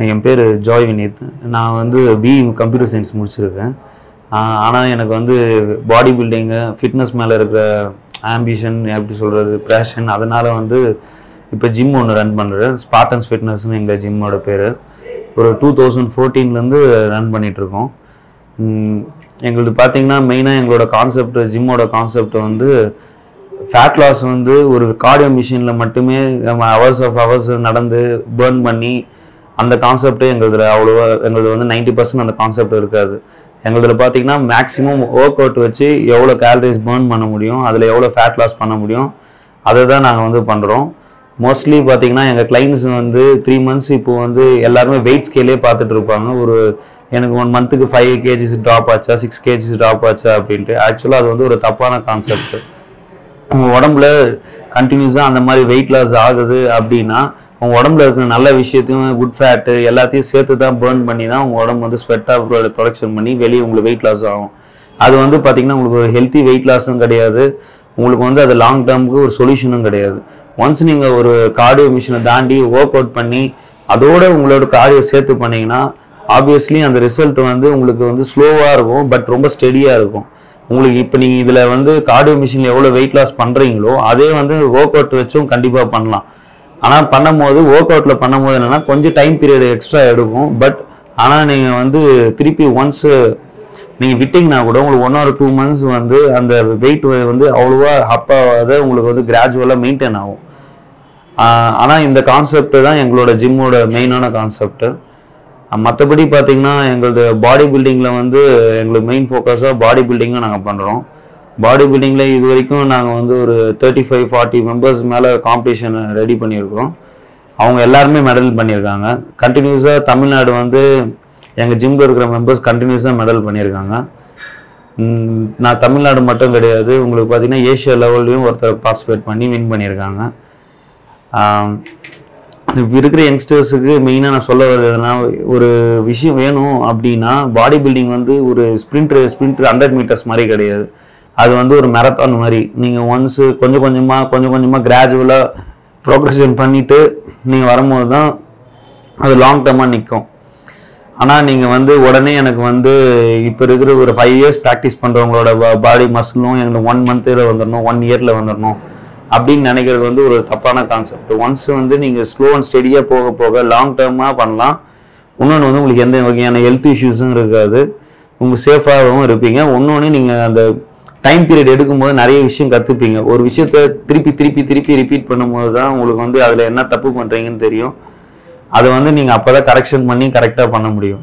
என் பேர் ஜாய் வினீத் நான் வந்து பிஇ கம்ப்யூட்டர் சயின்ஸ் முடிச்சிருக்கேன் ஆனால் எனக்கு வந்து பாடி பில்டிங்கு ஃபிட்னஸ் மேலே இருக்கிற ஆம்பிஷன் எப்படி சொல்கிறது பேஷன் அதனால் வந்து இப்போ ஜிம் ஒன்று ரன் பண்ணுறேன் ஸ்பாட்டன்ஸ் ஃபிட்னஸ்னு எங்கள் ஜிம்மோட பேர் ஒரு டூ தௌசண்ட் ஃபோர்டீன்லேருந்து ரன் பண்ணிகிட்ருக்கோம் எங்களுது பார்த்தீங்கன்னா மெயினாக எங்களோட கான்செப்ட் ஜிம்மோட கான்செப்ட் வந்து ஃபேட் லாஸ் வந்து ஒரு கார்டியோ மிஷினில் மட்டுமே நம்ம ஹவர்ஸ் ஆஃப் ஹவர்ஸ் நடந்து பேர்ன் பண்ணி அந்த கான்செப்டே எங்களுதுல அவ்வளோவா எங்களுது வந்து நைன்டி பர்சன்ட் அந்த கான்செப்ட் இருக்காது எங்களுதுல பார்த்தீங்கன்னா மேக்ஸிமம் ஒர்க் அவுட் வச்சு எவ்வளோ கேலரிஸ் பேர்ன் பண்ண முடியும் அதில் எவ்வளோ ஃபேட் லாஸ் பண்ண முடியும் அதை தான் நாங்கள் வந்து பண்ணுறோம் மோஸ்ட்லி பார்த்தீங்கன்னா எங்கள் கிளைண்ட்ஸ் வந்து த்ரீ மந்த்ஸ் இப்போ வந்து எல்லாருமே வெயிட் ஸ்கேலே பார்த்துட்டு இருப்பாங்க ஒரு எனக்கு ஒன் மந்த்துக்கு ஃபைவ் கேஜிஸ் ட்ராப் ஆச்சா சிக்ஸ் கேஜிஸ் ட்ராப் ஆச்சா அப்படின்ட்டு ஆக்சுவலாக அது வந்து ஒரு தப்பான கான்செப்ட் உங்கள் உடம்புல கண்டினியூஸாக அந்த மாதிரி வெயிட் லாஸ் ஆகுது அப்படின்னா உங்கள் உடம்புல இருக்கிற நல்ல விஷயத்தையும் குட் ஃபேட்டு எல்லாத்தையும் சேர்த்து தான் பேர்ன் பண்ணி தான் உங்கள் உடம்பு வந்து ஸ்வெட்டாக ப்ரொடக்ஷன் பண்ணி வெளியே உங்களுக்கு வெயிட் லாஸ் ஆகும் அது வந்து பார்த்திங்கன்னா உங்களுக்கு ஒரு ஹெல்த்தி வெயிட் லாஸும் கிடையாது உங்களுக்கு வந்து அது லாங் டேர்முக்கு ஒரு சொல்யூஷனும் கிடையாது ஒன்ஸ் நீங்கள் ஒரு கார்டியோ மிஷினை தாண்டி ஒர்க் அவுட் பண்ணி அதோட உங்களோட கார்டியோ சேர்த்து பண்ணீங்கன்னா ஆப்வியஸ்லி அந்த ரிசல்ட் வந்து உங்களுக்கு வந்து ஸ்லோவாக இருக்கும் பட் ரொம்ப ஸ்டெடியாக இருக்கும் உங்களுக்கு இப்போ நீங்கள் இதில் வந்து கார்டியோ மிஷினில் எவ்வளோ வெயிட் லாஸ் பண்ணுறீங்களோ அதே வந்து ஒர்க் அவுட் வச்சும் கண்டிப்பாக பண்ணலாம் ஆனால் பண்ணும்போது ஒர்க் அவுட்டில் பண்ணும்போது என்னென்னா கொஞ்சம் டைம் பீரியட் எக்ஸ்ட்ரா எடுக்கும் பட் ஆனால் நீங்கள் வந்து திருப்பி ஒன்ஸ் நீங்கள் விட்டிங்கன்னா கூட உங்களுக்கு ஒன் ஆர் டூ மந்த்ஸ் வந்து அந்த வெயிட் வந்து அவ்வளோவா அப்பாவாத உங்களுக்கு வந்து கிராஜுவலாக மெயின்டைன் ஆகும் ஆனால் இந்த கான்செப்ட் தான் எங்களோட ஜிம்மோட மெயினான கான்செப்ட் மற்றபடி பார்த்தீங்கன்னா எங்களது பாடி பில்டிங்கில் வந்து எங்களுக்கு மெயின் ஃபோக்கஸாக பாடி பில்டிங்கும் நாங்கள் பண்ணுறோம் பாடி பில்டிங்கில் இது வரைக்கும் நாங்கள் வந்து ஒரு தேர்ட்டி ஃபைவ் ஃபார்ட்டி மெம்பர்ஸ் மேலே காம்படிஷன் ரெடி பண்ணியிருக்கோம் அவங்க எல்லாருமே மெடல் பண்ணியிருக்காங்க கண்டினியூஸாக தமிழ்நாடு வந்து எங்கள் ஜிம்மில் இருக்கிற மெம்பர்ஸ் கண்டினியூஸாக மெடல் பண்ணியிருக்காங்க ம், நான் தமிழ்நாடு மட்டும் கிடையாது உங்களுக்கு பார்த்தீங்கன்னா ஏஷியா லெவல்லையும் ஒருத்தர் பார்ட்டிசிபேட் பண்ணி வின் பண்ணியிருக்காங்க ஆம், இப்போ இருக்கிற யங்ஸ்டர்ஸுக்கு மெயினாக நான் சொல்ல வர்றதுனா ஒரு விஷயம் வேணும் அப்படின்னா பாடி பில்டிங் வந்து ஒரு ஸ்ப்ரிண்ட் ஸ்ப்ரிண்ட் ஹண்ட்ரட் மீட்டர்ஸ் மாதிரி கிடையாது அது வந்து ஒரு மேரத்தான் மாதிரி நீங்கள் ஒன்ஸு கொஞ்சம் கொஞ்சமாக கொஞ்சம் கொஞ்சமாக கிராஜுவலாக ப்ரோக்ரஷன் பண்ணிவிட்டு நீங்கள் வரும்போது தான் அது லாங் டேர்மாக நிற்கும் ஆனால் நீங்கள் வந்து உடனே எனக்கு வந்து இப்போ இருக்கிற ஒரு ஃபைவ் இயர்ஸ் ப்ராக்டிஸ் பண்ணுறவங்களோட பாடி மசிலும் எங்களுக்கு ஒன் மந்த்தில் வந்துடணும் ஒன் இயரில் வந்துடணும் அப்படின்னு நினைக்கிறது வந்து ஒரு தப்பான கான்செப்ட் ஒன்ஸ் வந்து நீங்கள் ஸ்லோ அண்ட் ஸ்டெடியாக போக போக லாங் டேர்மாக பண்ணலாம் இன்னொன்று வந்து உங்களுக்கு எந்த வகையான ஹெல்த் இஷ்யூஸும் இருக்காது உங்கள் சேஃபாகவும் இருப்பீங்க இன்னொன்று நீங்கள் அந்த டைம் பீரியட் எடுக்கும்போது நிறைய விஷயம் கற்றுப்பீங்க ஒரு விஷயத்த திருப்பி திருப்பி திருப்பி ரிப்பீட் பண்ணும்போது தான் உங்களுக்கு வந்து அதில் என்ன தப்பு பண்ணுறீங்கன்னு தெரியும் அதை வந்து நீங்கள் அப்போ தான் கரெக்ஷன் பண்ணி கரெக்டாக பண்ண முடியும்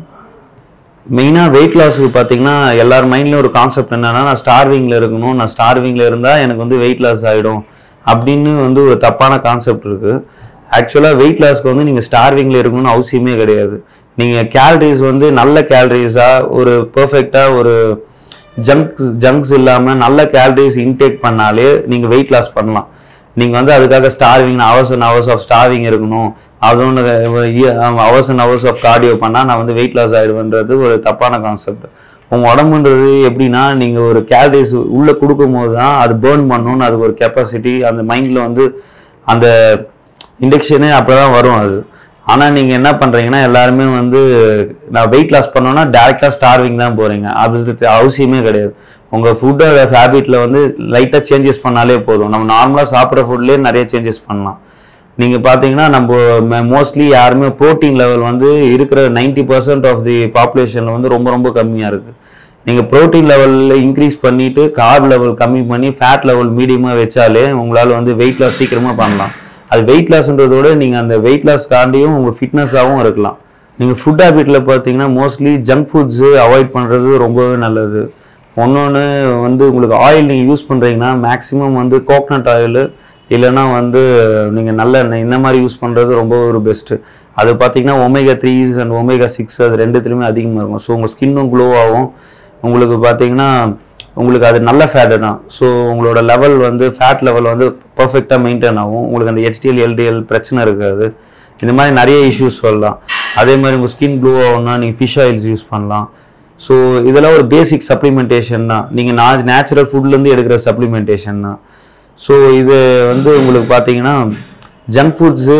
மெயினாக வெயிட் லாஸுக்கு பார்த்தீங்கன்னா எல்லார் மைண்ட்லேயும் ஒரு கான்செப்ட் என்னன்னா நான் ஸ்டார்விங்கில் இருக்கணும் நான் ஸ்டார்விங்கில் இருந்தால் எனக்கு வந்து வெயிட் லாஸ் ஆகிடும் அப்படின்னு வந்து ஒரு தப்பான கான்செப்ட் இருக்குது ஆக்சுவலாக வெயிட் லாஸ்க்கு வந்து நீங்கள் ஸ்டார்விங்கில் இருக்கணும்னு அவசியமே கிடையாது நீங்கள் கேலரிஸ் வந்து நல்ல கேலரிஸாக ஒரு பர்ஃபெக்டாக ஒரு ஜங்க்ஸ் ஜங்க்ஸ் இல்லாமல் நல்ல கேலரிஸ் இன்டேக் பண்ணாலே நீங்கள் வெயிட் லாஸ் பண்ணலாம் நீங்கள் வந்து அதுக்காக starving hours and hours of starving இருக்கணும் அதுவும் hours and hours of cardio பண்ணால் நான் வந்து வெயிட் லாஸ் ஆகிடுவேன்றது ஒரு தப்பான கான்செப்ட் உங்கள் உடம்புன்றது எப்படின்னா நீங்கள் ஒரு கேலரிஸ் உள்ளே கொடுக்கும்போது தான் அது பேர்ன் பண்ணணும்னு அதுக்கு ஒரு கெப்பாசிட்டி அந்த மைண்டில் வந்து அந்த இண்டக்ஷனே அப்போ தான் வரும் அது ஆனால் நீங்கள் என்ன பண்ணுறீங்கன்னா எல்லாருமே வந்து நான் வெயிட் லாஸ் பண்ணோன்னா டேரெக்டாக ஸ்டார்விங் தான் போகிறீங்க அது அவசியமே கிடையாது உங்கள் ஃபுட்டோட ஹேபிட்டில் வந்து லைட்டாக சேஞ்சஸ் பண்ணாலே போதும் நம்ம நார்மலாக சாப்பிட்ற ஃபுட்லேயே நிறைய சேஞ்சஸ் பண்ணலாம் நீங்கள் பார்த்தீங்கன்னா நம்ம மோஸ்ட்லி யாருமே ப்ரோட்டீன் லெவல் வந்து இருக்கிற நைன்டி பர்சன்ட் ஆஃப் தி பாப்புலேஷனில் வந்து ரொம்ப ரொம்ப கம்மியாக இருக்குது நீங்கள் ப்ரோட்டீன் லெவலில் இன்க்ரீஸ் பண்ணிவிட்டு கார்ப் லெவல் கம்மி பண்ணி ஃபேட் லெவல் மீடியமாக வச்சாலே உங்களால் வந்து வெயிட் லாஸ் சீக்கிரமாக பண்ணலாம் அது வெயிட் லாஸ்ன்றதோட நீங்கள் அந்த வெயிட் லாஸ் காண்டியும் உங்கள் ஃபிட்னஸாகவும் இருக்கலாம் நீங்கள் ஃபுட் ஹேபிட்டில் பார்த்தீங்கன்னா மோஸ்ட்லி ஜங்க் ஃபுட்ஸு அவாய்ட் பண்ணுறது ரொம்பவே நல்லது ஒன்னொன்று வந்து உங்களுக்கு ஆயில் நீங்கள் யூஸ் பண்ணுறீங்கன்னா மேக்ஸிமம் வந்து கோக்னட் ஆயில் இல்லைன்னா வந்து நீங்கள் நல்லெண்ணெய் இந்த மாதிரி யூஸ் பண்ணுறது ரொம்ப ஒரு பெஸ்ட்டு அது பார்த்தீங்கன்னா omega threes and omega six அது ரெண்டுத்துலையுமே அதிகமாக இருக்கும் ஸோ உங்கள் ஸ்கின்னும் க்ளோ ஆகும் உங்களுக்கு பார்த்தீங்கன்னா உங்களுக்கு அது நல்ல ஃபேட்டு தான் ஸோ உங்களோட லெவல் வந்து ஃபேட் லெவல் வந்து பர்ஃபெக்டாக மெயின்டைன் ஆகும் உங்களுக்கு அந்த ஹெச்டிஎல் எல்டிஎல் பிரச்சனை இருக்காது இந்த மாதிரி நிறைய இஷ்யூஸ் சொல்லலாம் அதே மாதிரி உங்கள் ஸ்கின் க்ளோ ஆகும்னா நீங்கள் ஃபிஷ் ஆயில்ஸ் யூஸ் பண்ணலாம் ஸோ இதெல்லாம் ஒரு பேசிக் சப்ளிமெண்டேஷன் தான் நீங்கள் நான் நேச்சுரல் ஃபுட்லேருந்து எடுக்கிற சப்ளிமெண்டேஷன் தான் ஸோ இது வந்து உங்களுக்கு பார்த்தீங்கன்னா ஜங்க் ஃபுட்ஸு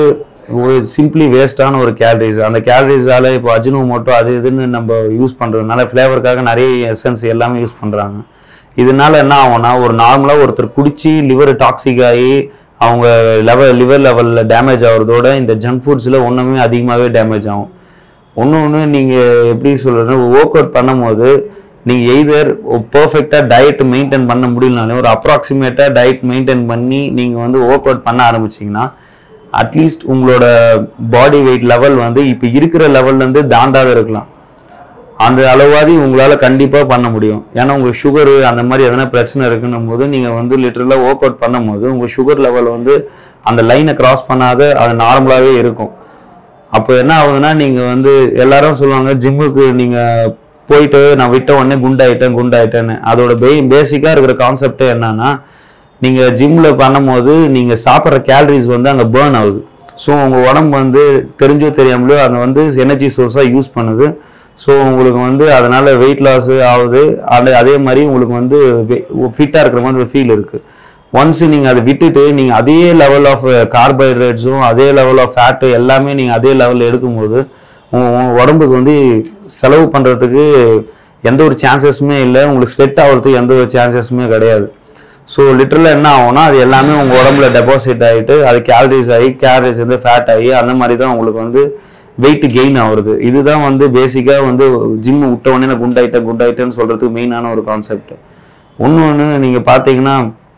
ஒரு சிம்பிளி வேஸ்டான ஒரு கேலரிஸ் அந்த கேலரிஸால இப்போ அஜினோ மோட்டோ அது இதுன்னு நம்ம யூஸ் பண்ணுறதுனால ஃப்ளேவருக்காக நிறைய எசன்ஸ் எல்லாமே யூஸ் பண்ணுறாங்க இதனால என்ன ஆகும்னா ஒரு நார்மலாக ஒருத்தர் குடிச்சு லிவர் டாக்ஸிக் ஆகி அவங்க லெவல் லிவர் லெவலில் டேமேஜ் ஆகுறதோட இந்த ஜங்க் ஃபுட்ஸில் ஒன்றுமே அதிகமாகவே டேமேஜ் ஆகும் ஒன்று ஒன்று நீங்கள் எப்படி சொல்கிறதுனா ஒர்க் அவுட் பண்ணும்போது நீங்கள் எய்தர் பர்ஃபெக்டாக டயட் மெயின்டைன் பண்ண முடியலனாலும் ஒரு அப்ராக்சிமேட்டாக டயட் மெயின்டைன் பண்ணி நீங்கள் வந்து ஒர்க் அவுட் பண்ண ஆரம்பிச்சிங்கன்னா அட்லீஸ்ட் உங்களோட பாடி வெயிட் லெவல் வந்து இப்போ இருக்கிற லெவல்லேருந்து தாண்டாத இருக்கலாம் அந்த அளவாதி உங்களால் கண்டிப்பாக பண்ண முடியும் ஏன்னா உங்கள் சுகரு அந்த மாதிரி எதனா பிரச்சனை இருக்குன்னும் போது நீங்கள் வந்து லிட்டரலாக ஒர்க் அவுட் பண்ணும்போது உங்கள் சுகர் லெவல் வந்து அந்த லைனை கிராஸ் பண்ணாத அது நார்மலாகவே இருக்கும் அப்போ என்ன ஆகுதுன்னா நீங்கள் வந்து எல்லாரும் சொல்லுவாங்க ஜிம்முக்கு நீங்கள் போயிட்டு நான் விட்ட உடனே குண்டாயிட்டேன் குண்டாயிட்டேன்னு அதோட பே பேசிக்காக இருக்கிற கான்செப்டே என்னன்னா நீங்கள் ஜிம்மில் பண்ணும்போது நீங்கள் சாப்பிட்ற கேலரிஸ் வந்து அங்கே பேர்ன் ஆகுது ஸோ உங்கள் உடம்பு வந்து தெரிஞ்சோ தெரியாமலோ அதை வந்து எனர்ஜி சோர்ஸாக யூஸ் பண்ணுது ஸோ உங்களுக்கு வந்து அதனால் வெயிட் லாஸ் ஆகுது அது அதே மாதிரி உங்களுக்கு வந்து ஃபிட்டாக இருக்கிற மாதிரி ஒரு ஃபீல் இருக்குது ஒன்ஸ் நீங்கள் அதை விட்டுட்டு நீங்கள் அதே லெவல் ஆஃப் கார்போஹைட்ரேட்ஸும் அதே லெவல் ஆஃப் ஃபேட்டு எல்லாமே நீங்கள் அதே லெவலில் எடுக்கும்போது உங்கள் உங்கள் உடம்புக்கு வந்து செலவு பண்ணுறதுக்கு எந்த ஒரு சான்சஸுமே இல்லை உங்களுக்கு ஸ்வெட் ஆகிறதுக்கு எந்த ஒரு சான்சஸுமே கிடையாது ஸோ லிட்டரலாக என்ன ஆகும்னா அது எல்லாமே உங்கள் உடம்புல டெபாசிட் ஆகிட்டு அது கேலரிஸ் ஆகி கேலரிஸ் வந்து ஃபேட் ஆகி அந்த மாதிரி தான் உங்களுக்கு வந்து வெயிட் கெயின் ஆகுறது இதுதான் வந்து பேசிக்காக வந்து ஜிம் விட்ட உடனே நான் குண்டாயிட்டேன் குண்டாயிட்டேன்னு சொல்கிறதுக்கு மெயினான ஒரு கான்செப்ட் ஒன்று ஒன்று நீங்கள் பார்த்தீங்கன்னா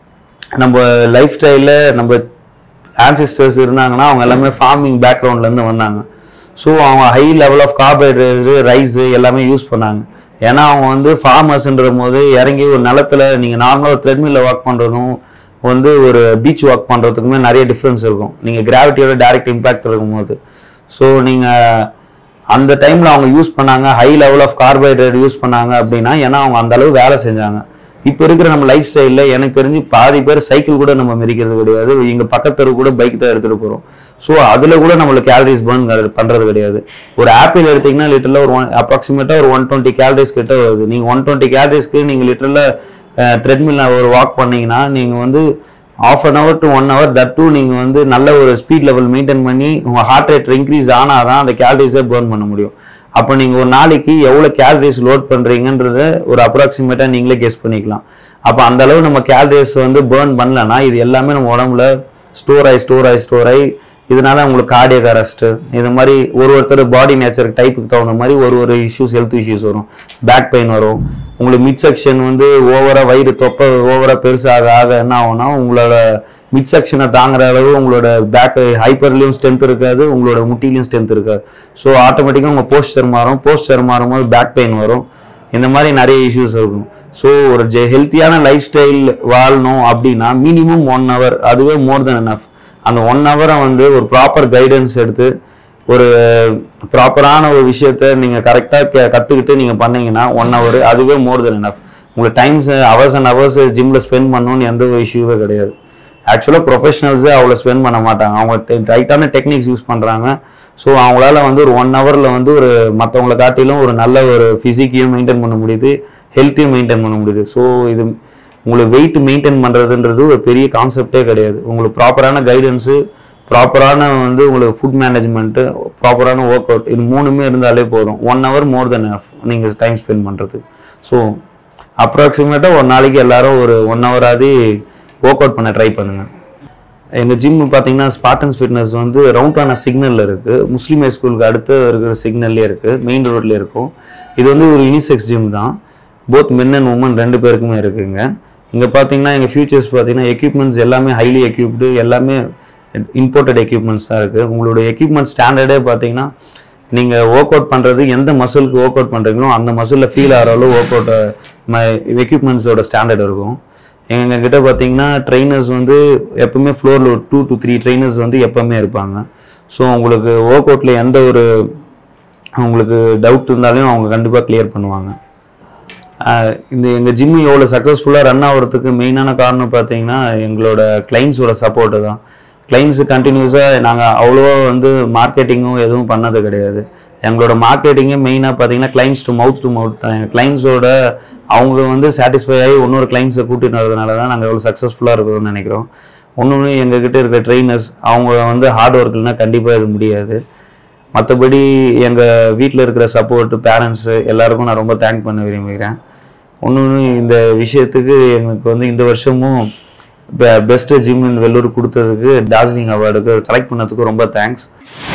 நம்ம லைஃப் ஸ்டைலில் நம்ம ஆன்சிஸ்டர்ஸ் இருந்தாங்கன்னா அவங்க எல்லாமே ஃபார்மிங் பேக்ரவுண்ட்லேருந்து வந்தாங்க ஸோ அவங்க high level of carbohydrates rice எல்லாமே யூஸ் பண்ணாங்க ஏன்னா அவங்க வந்து ஃபார்மர்ஸ்ன்ற போது இறங்கி ஒரு நிலத்துல நீங்கள் நார்மலாக ஒரு த்ரெட்மில்ல ஒர்க் பண்ணுறதும் வந்து ஒரு பீச் ஒர்க் பண்ணுறதுக்குமே நிறைய டிஃப்ரென்ஸ் இருக்கும் நீங்கள் கிராவிட்டியோட டைரக்ட் இம்பாக்ட் இருக்கும்போது ஸோ நீங்கள் அந்த டைமில் அவங்க யூஸ் பண்ணாங்க high level of carbohydrate use பண்ணாங்க அப்படின்னா ஏன்னா அவங்க அந்த அளவு வேலை செஞ்சாங்க இப்போ இருக்கிற நம்ம லைஃப் ஸ்டைலில் எனக்கு தெரிஞ்சு பாதி பேர் சைக்கிள் கூட நம்ம மிதிக்கிறது கிடையாது எங்கள் பக்கத்தரு கூட பைக் தான் எடுத்துகிட்டு போகிறோம் ஸோ அதில் கூட நம்மளுக்கு கேலரிஸ் பர்ன் பண்ணுறது கிடையாது ஒரு ஆப்பிள் எடுத்தீங்கன்னா லிட்டரில் ஒரு ஒன் அப்ராக்சிமேட்டாக ஒரு ஒன் டுவெண்ட்டி கேலரிஸ் கிட்ட வருது நீங்கள் ஒன் டுவெண்ட்டி கேலரிஸ்க்கு நீங்கள் லிட்டரில் த்ரெட்மில்ல ஒரு வாக் பண்ணீங்கன்னா நீங்கள் வந்து half an hour to one hour that too நீங்கள் வந்து நல்ல ஒரு ஸ்பீட் லெவல் மெயின்டைன் பண்ணி உங்கள் ஹார்ட் ரேட் இன்க்ரீஸ் ஆனால் தான் அந்த கேலரிஸை பர்ன் பண்ண முடியும் அப்போ நீங்கள் ஒரு நாளைக்கு எவ்வளோ கேலரிஸ் லோட் பண்ணுறீங்கன்றத ஒரு அப்ராக்சிமேட்டாக நீங்களே கெஸ் பண்ணிக்கலாம் அப்போ அந்த அளவு நம்ம கேலரிஸ் வந்து பேர்ன் பண்ணலன்னா இது எல்லாமே நம்ம உடம்புல ஸ்டோர் ஆகி ஸ்டோர் ஆகி ஸ்டோர் ஆகி இதனால உங்களுக்கு கார்டியக் அரெஸ்ட்டு இது மாதிரி ஒரு ஒருத்தர் பாடி நேச்சருக்கு டைப்புக்கு தகுந்த மாதிரி ஒரு ஒரு இஷ்யூஸ் ஹெல்த் இஷ்யூஸ் வரும் பேக் பெயின் வரும் உங்களுக்கு மிட் செக்ஷன் வந்து ஓவராக வயிறு தொப்பை ஓவராக பெருசாக ஆக என்ன ஆகும்னா உங்களோட மிட் செக்ஷனை தாங்குற அளவு உங்களோட பேக் ஹைப்பர்லையும் ஸ்ட்ரென்த் இருக்காது உங்களோட முட்டிலையும் ஸ்ட்ரென்த் இருக்காது ஸோ ஆட்டோமேட்டிக்காக உங்கள் போஸ்டர் மாறும் போஸ்டர் மாறும்போது பேக் பெயின் வரும் இந்த மாதிரி நிறைய இஷ்யூஸ் இருக்கும் ஸோ ஒரு ஜெ ஹெல்த்தியான லைஃப் ஸ்டைல் வாழணும் அப்படின்னா மினிமம் ஒன் ஹவர் அதுவே மோர் தென் enough அந்த ஒன் ஹவரை வந்து ஒரு ப்ராப்பர் கைடன்ஸ் எடுத்து ஒரு ப்ராப்பரான ஒரு விஷயத்த நீங்கள் கரெக்டாக கற்றுக்கிட்டு நீங்கள் பண்ணீங்கன்னா ஒன் ஹவர் அதுவே மோர் தென் enough உங்களுக்கு டைம்ஸ் ஹவர்ஸ் அண்ட் ஹவர்ஸ் ஜிம்மில் ஸ்பெண்ட் பண்ணணும்னு எந்த ஒரு இஷ்யூவே கிடையாது ஆக்சுவலாக ப்ரொஃபஷனல்ஸே அவ்வளோ ஸ்பெண்ட் பண்ண மாட்டாங்க அவங்க ரைட்டான டெக்னிக்ஸ் யூஸ் பண்ணுறாங்க ஸோ அவங்களால வந்து ஒரு ஒன் ஹவரில் வந்து ஒரு மற்றவங்களை காட்டிலும் ஒரு நல்ல ஒரு ஃபிசிக்கையும் மெயின்டைன் பண்ண முடியுது ஹெல்த்தையும் மெயின்டைன் பண்ண முடியுது ஸோ இது உங்களுக்கு வெயிட் மெயின்டைன் பண்ணுறதுன்றது ஒரு பெரிய கான்செப்டே கிடையாது உங்களுக்கு ப்ராப்பரான கைடன்ஸு ப்ராப்பரான வந்து உங்களுக்கு ஃபுட் மேனேஜ்மெண்ட்டு ப்ராப்பரான ஒர்க் அவுட் இது மூணுமே இருந்தாலே போதும் one hour more than half நீங்கள் டைம் ஸ்பெண்ட் பண்ணுறதுக்கு ஸோ அப்ராக்சிமேட்டாக ஒரு நாளைக்கு எல்லாரும் ஒரு ஒன் ஹவராவது ஒர்க் அவுட் பண்ண ட்ரை பண்ணுங்கள் எங்கள் ஜிம் பார்த்தீங்கன்னா ஸ்பாட்டன்ஸ் ஃபிட்னஸ் வந்து ரவுண்டான சிக்னலில் இருக்குது முஸ்லீம் ஹை ஸ்கூலுக்கு அடுத்து இருக்கிற சிக்னல்லே இருக்குது மெயின் ரோட்லேயே இருக்கும் இது வந்து ஒரு யூனிசெக்ஸ் ஜிம் தான் போத் மென் அண்ட் உமன் ரெண்டு பேருக்குமே இருக்குங்க இங்கே பார்த்தீங்கன்னா எங்கள் ஃபியூச்சர்ஸ் பார்த்தீங்கன்னா எக்யூப்மெண்ட்ஸ் எல்லாமே ஹைலி எக்யூப்டு எல்லாமே இம்போர்ட்டட் எக்யூப்மெண்ட்ஸ் தான் இருக்குது உங்களோட எக்யூப்மெண்ட் ஸ்டாண்டர்டே பார்த்தீங்கன்னா நீங்கள் ஒர்க் அவுட் பண்ணுறது எந்த மசிலுக்கு ஒர்க் அவுட் பண்ணுறீங்களோ அந்த மசிலில் ஃபீல் ஆகிற அளவு ஒர்க் அவுட் எக்யூப்மெண்ட்ஸோட ஸ்டாண்டர்ட் இருக்கும் எங்கள் கிட்ட பார்த்தீங்கன்னா ட்ரைனர்ஸ் வந்து எப்பவுமே ஃப்ளோரில் ஒரு டூ டு த்ரீ ட்ரைனர்ஸ் வந்து எப்பவுமே இருப்பாங்க ஸோ உங்களுக்கு ஒர்க் அவுட்டில் எந்த ஒரு உங்களுக்கு டவுட் இருந்தாலும் அவங்க கண்டிப்பாக கிளியர் பண்ணுவாங்க ஆஹ் இந்த எங்கள் ஜிம்மு எவ்வளோ சக்ஸஸ்ஃபுல்லாக ரன் ஆகிறதுக்கு மெயினான காரணம் பார்த்தீங்கன்னா எங்களோட கிளைண்ட்ஸோட சப்போர்ட்டு தான் கிளைண்ட்ஸு கண்டினியூஸாக நாங்கள் அவ்வளோவா வந்து மார்க்கெட்டிங்கும் எதுவும் பண்ணது கிடையாது எங்களோட மார்க்கெட்டிங்கே மெயினாக பார்த்தீங்கன்னா clients to mouth to mouth தான் எங்கள் கிளைண்ட்ஸோட அவங்க வந்து சாட்டிஸ்ஃபை ஆகி இன்னொரு கிளைண்ட்ஸை கூட்டிட்டு வரதுனால தான் நாங்கள் எவ்வளோ சக்ஸஸ்ஃபுல்லாக இருக்கிறோம்னு நினைக்கிறோம் ஒன்று எங்ககிட்ட இருக்கிற ட்ரெயினர்ஸ் அவங்க வந்து ஹார்ட் ஒர்க் இல்லைன்னா கண்டிப்பாக இது முடியாது மற்றபடி எங்கள் வீட்டில் இருக்கிற சப்போர்ட் பேரண்ட்ஸு எல்லாருக்கும் நான் ரொம்ப தேங்க் பண்ண விரும்புகிறேன் ஒன்று இந்த விஷயத்துக்கு எங்களுக்கு வந்து இந்த வருஷமும் பெஸ்ட்டு ஜிம் இன் வெள்ளூர் கொடுத்ததுக்கு டார்ஜிலிங் அவார்டுக்கு செலக்ட் பண்ணதுக்கு ரொம்ப தேங்க்ஸ்